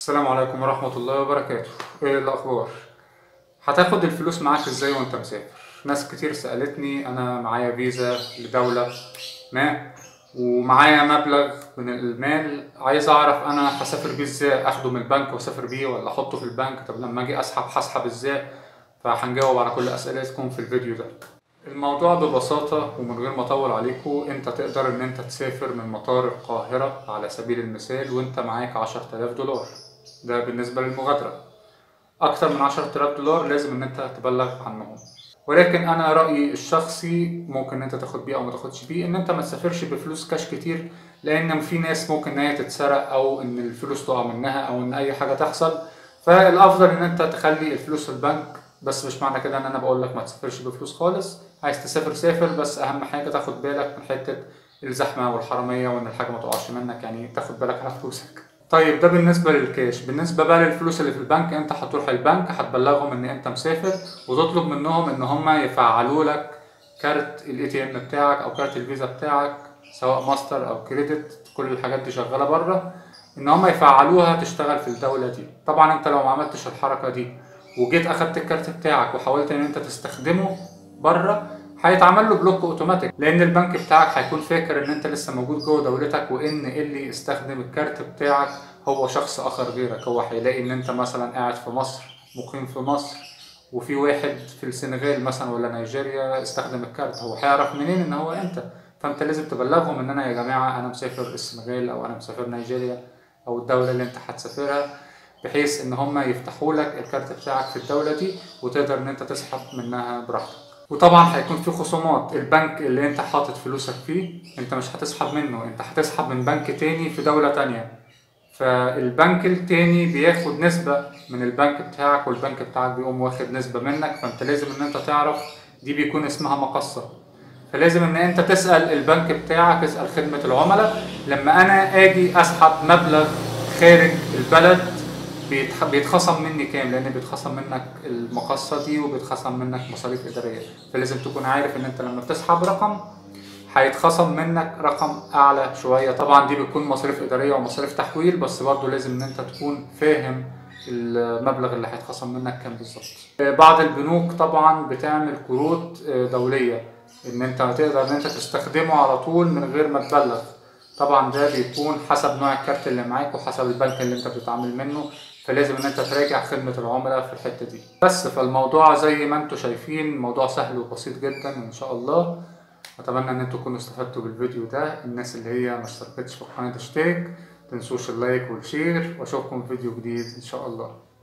السلام عليكم ورحمة الله وبركاته ايه الأخبار؟ هتاخد الفلوس معاك ازاي وانت مسافر؟ ناس كتير سألتني أنا معايا فيزا لدولة ما ومعايا مبلغ من المال عايز أعرف أنا هسافر بيه ازاي أخده من البنك وأسافر بيه ولا أحطه في البنك طب لما أجي أسحب هسحب ازاي؟ فهنجاوب على كل أسئلتكم في الفيديو ده الموضوع ببساطة ومن غير ما أطول عليكم أنت تقدر إن أنت تسافر من مطار القاهرة على سبيل المثال وأنت معاك عشرة آلاف دولار ده بالنسبة للمغادرة أكتر من عشرة آلاف دولار لازم إن أنت تبلغ عنهم ولكن أنا رأيي الشخصي ممكن إن أنت تاخد بيه أو ما تاخدش بيه إن أنت ما تسافرش بفلوس كاش كتير لأن في ناس ممكن إن هي تتسرق أو إن الفلوس تقع منها أو إن أي حاجة تحصل فالأفضل إن أنت تخلي الفلوس في البنك بس مش معنى كده ان انا بقول لك ما تسافرش بفلوس خالص عايز تسافر سافر بس اهم حاجه تاخد بالك من حته الزحمه والحراميه وان الحاجه ما تقعش منك يعني تاخد بالك على فلوسك طيب ده بالنسبه للكاش بالنسبه بقى للفلوس اللي في البنك انت هتروح البنك هتبلغهم ان انت مسافر وتطلب منهم ان هم يفعلوا لك كارت الاي تي ام بتاعك او كارت الفيزا بتاعك سواء ماستر او كريدت كل الحاجات دي شغاله بره ان هم يفعلوها تشتغل في الدوله دي طبعا انت لو ما عملتش الحركه دي وجيت اخدت الكارت بتاعك وحاولت ان انت تستخدمه بره هيتعمل له بلوك اوتوماتيك لان البنك بتاعك هيكون فاكر ان انت لسه موجود جوه دولتك وان اللي استخدم الكارت بتاعك هو شخص اخر غيرك هو هيلاقي ان انت مثلا قاعد في مصر مقيم في مصر وفي واحد في السنغال مثلا ولا نيجيريا استخدم الكارت هو هيعرف منين ان هو انت فانت لازم تبلغهم ان انا يا جماعه انا مسافر السنغال او انا مسافر نيجيريا او الدوله اللي انت هتسافرها بحيث ان هم يفتحوا لك الكارت بتاعك في الدوله دي وتقدر ان انت تسحب منها براحتك وطبعا هيكون في خصومات البنك اللي انت حاطط فلوسك فيه انت مش هتسحب منه انت هتسحب من بنك تاني في دوله تانية فالبنك التاني بياخد نسبة من البنك بتاعك والبنك بتاعك بيقوم واخد نسبة منك فانت لازم ان انت تعرف دي بيكون اسمها مقصة فلازم ان انت تسأل البنك بتاعك اسأل خدمة العملاء لما انا اجي اسحب مبلغ خارج البلد بيتح... بيتخصم مني كام لان بيتخصم منك المقصه دي وبيتخصم منك مصاريف اداريه فلازم تكون عارف ان انت لما بتسحب رقم هيتخصم منك رقم اعلى شويه طبعا دي بتكون مصاريف اداريه ومصاريف تحويل بس برضه لازم ان انت تكون فاهم المبلغ اللي هيتخصم منك كام بالظبط بعض البنوك طبعا بتعمل كروت دوليه ان انت هتقدر ان انت تستخدمه على طول من غير ما تبلغ طبعا ده بيكون حسب نوع الكارت اللي معاك وحسب البنك اللي انت بتتعامل منه فلازم ان انت تراجع خدمة العملاء في الحتة دي بس فالموضوع زي ما انتم شايفين موضوع سهل وبسيط جدا ان شاء الله اتمنى ان انتم تكونوا استفدتوا بالفيديو ده الناس اللي هي ما اشتركتش في القناة تشترك متنسوش اللايك والشير واشوفكم في فيديو جديد ان شاء الله